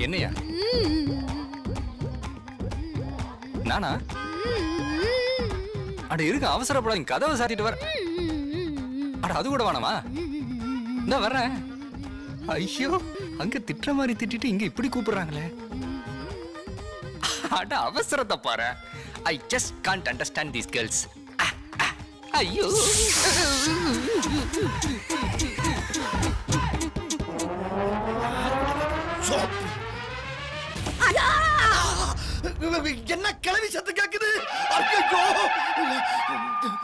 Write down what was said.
என்னையா நானா அட இருக்க அவசரப்படாதீங்க கதவை சாத்திட்டு வர அட அது கூட வேணாமா இந்த வர்றேன் ஐயோ அங்க திட்டுற மாதிரி திட்டிட்டு இங்க இப்படி கூப்பிடுறாங்களே அட அவசரத்தை பாரு I just can't understand these girls ஐயோ என்ன கிளவி சத்து கேக்குது ஐயோ